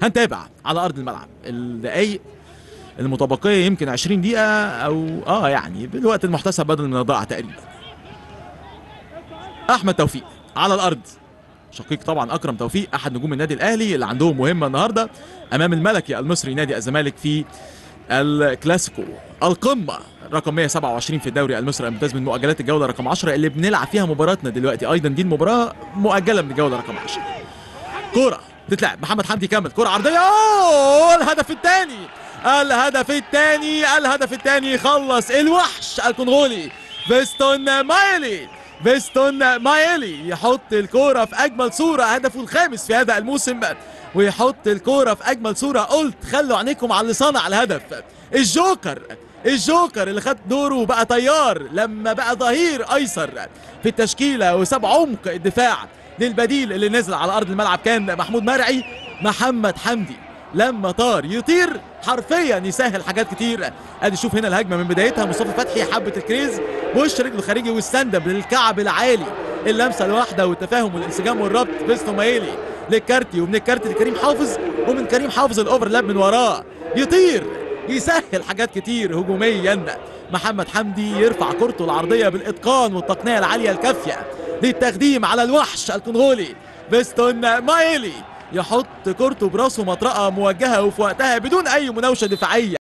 هنتابع على ارض الملعب الدقايق المتبقيه يمكن 20 دقيقه او اه يعني بالوقت المحتسب بدل من الضاع تقريبا احمد توفيق على الارض شقيق طبعا اكرم توفيق احد نجوم النادي الاهلي اللي عندهم مهمه النهارده امام الملكي المصري نادي الزمالك في الكلاسيكو القمه رقم 127 في الدوري المصري الممتاز من مؤجلات الجوله رقم 10 اللي بنلعب فيها مباراتنا دلوقتي ايضا دي المباراه مؤجله من الجوله رقم 10 كوره تتلعب محمد حمدي كامل كوره عرضيه أوه الهدف الثاني الهدف الثاني الهدف الثاني خلص الوحش الكونغولي فيستون مايلي فيستون مايلي يحط الكوره في اجمل صوره هدفه الخامس في هذا الموسم ويحط الكوره في اجمل صوره قلت خلوا عينيكم على اللي صنع الهدف الجوكر الجوكر اللي خد دوره وبقى طيار لما بقى ظهير ايسر في التشكيله وساب عمق الدفاع للبديل اللي نزل على ارض الملعب كان محمود مرعي محمد حمدي لما طار يطير حرفيا يسهل حاجات كتير ادي شوف هنا الهجمه من بدايتها مصطفى فتحي حبه الكريز بوش رجله الخارجي والسندب للكعب العالي اللمسه الواحده والتفاهم والانسجام والربط بيستو مايلي للكارتي ومن الكارتي لكريم حافظ ومن كريم حافظ الاوفرلاب من وراه يطير يسهل حاجات كتير هجوميا محمد حمدي يرفع كرته العرضيه بالاتقان والتقنيه العاليه الكافيه للتقديم على الوحش الكونغولي فيستون مايلي يحط كورته براسه مطرقه موجهه وفي وقتها بدون اي مناوشه دفاعيه